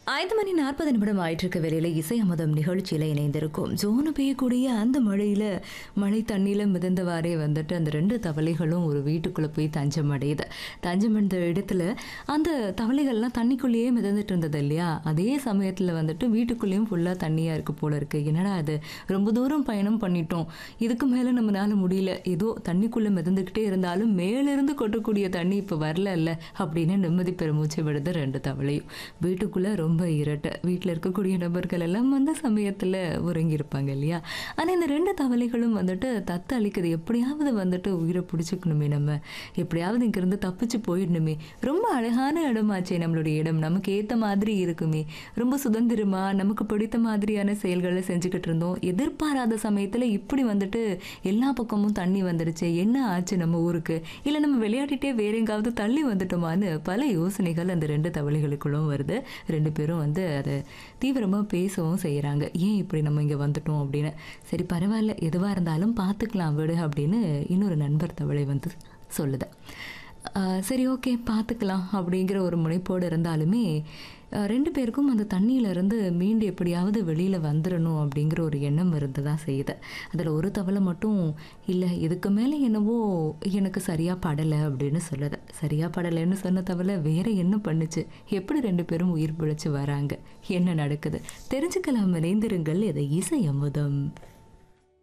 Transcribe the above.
ஐந்து மணி நாற்பது நிமிடம் ஆயிட்டிருக்க வேலையில் இசை அமுதம் நிகழ்ச்சியில் இணைந்திருக்கும் ஜோனு பெய்யக்கூடிய அந்த மழையில் மழை தண்ணியில் மிதந்தவாறே வந்துட்டு அந்த ரெண்டு தவளைகளும் ஒரு வீட்டுக்குள்ளே போய் தஞ்சம் அடையுது தஞ்சம் அடைந்த இடத்துல அந்த தவளைகள்லாம் தண்ணிக்குள்ளேயே மிதந்துட்டு இருந்தது இல்லையா அதே சமயத்தில் வந்துட்டு வீட்டுக்குள்ளேயும் ஃபுல்லாக தண்ணியாக இருக்கு போல இருக்கு என்னடா அது ரொம்ப தூரம் பயணம் பண்ணிட்டோம் இதுக்கு மேலே நம்மளால முடியல ஏதோ தண்ணிக்குள்ளே மிதந்துக்கிட்டே இருந்தாலும் மேலிருந்து கொட்டக்கூடிய தண்ணி இப்போ வரல இல்லை அப்படின்னு நிம்மதி பெருமூச்சு விடுது ரெண்டு தவளையும் வீட்டுக்குள்ளே ரொம்ப இருட்டு வீட்டில் இருக்கக்கூடிய நபர்கள் எல்லாம் அந்த சமயத்தில் உறங்கியிருப்பாங்க இல்லையா ஆனால் இந்த ரெண்டு தவளைகளும் வந்துட்டு தத்து அளிக்குது எப்படியாவது வந்துட்டு உயிரை பிடிச்சிக்கணுமே நம்ம எப்படியாவது இங்கிருந்து தப்பிச்சு போயிடணுமே ரொம்ப அழகான இடமாச்சே நம்மளுடைய இடம் நமக்கு ஏற்ற மாதிரி இருக்குமே ரொம்ப சுதந்திரமா நமக்கு பிடித்த மாதிரியான செயல்களை செஞ்சுக்கிட்டு இருந்தோம் எதிர்பாராத சமயத்தில் இப்படி வந்துட்டு எல்லா பக்கமும் தண்ணி வந்துடுச்சு என்ன ஆச்சு நம்ம ஊருக்கு இல்லை நம்ம விளையாடிட்டே வேற எங்காவது தள்ளி வந்துட்டோமான்னு பல யோசனைகள் அந்த ரெண்டு தவளைகளுக்குள்ளும் வருது ரெண்டு பேரும் வந்து அதை தீவிரமாக பேசவும் செய்கிறாங்க ஏன் இப்படி நம்ம இங்கே வந்துட்டோம் அப்படின்னு சரி பரவாயில்ல எதுவாக இருந்தாலும் பார்த்துக்கலாம் விடு அப்படின்னு இன்னொரு நண்பர் தவளை வந்து சொல்லுது ஆஹ் சரி ஓகே பார்த்துக்கலாம் அப்படிங்கிற ஒரு முனைப்போடு இருந்தாலுமே ஆஹ் ரெண்டு பேருக்கும் அந்த தண்ணியிலேருந்து மீண்டு எப்படியாவது வெளியில் வந்துடணும் அப்படிங்கிற ஒரு எண்ணம் இருந்து தான் செய்யுது அதில் ஒரு தவளை மட்டும் இல்லை இதுக்கு மேலே என்னவோ எனக்கு சரியாக படலை அப்படின்னு சொல்லுது சரியாக படலைன்னு சொன்ன தவளை வேற என்ன பண்ணுச்சு எப்படி ரெண்டு பேரும் உயிர் பிழைச்சு வராங்க என்ன நடக்குது தெரிஞ்சுக்கலாம் இணைந்திருங்கள் இதை இசை அமுதம்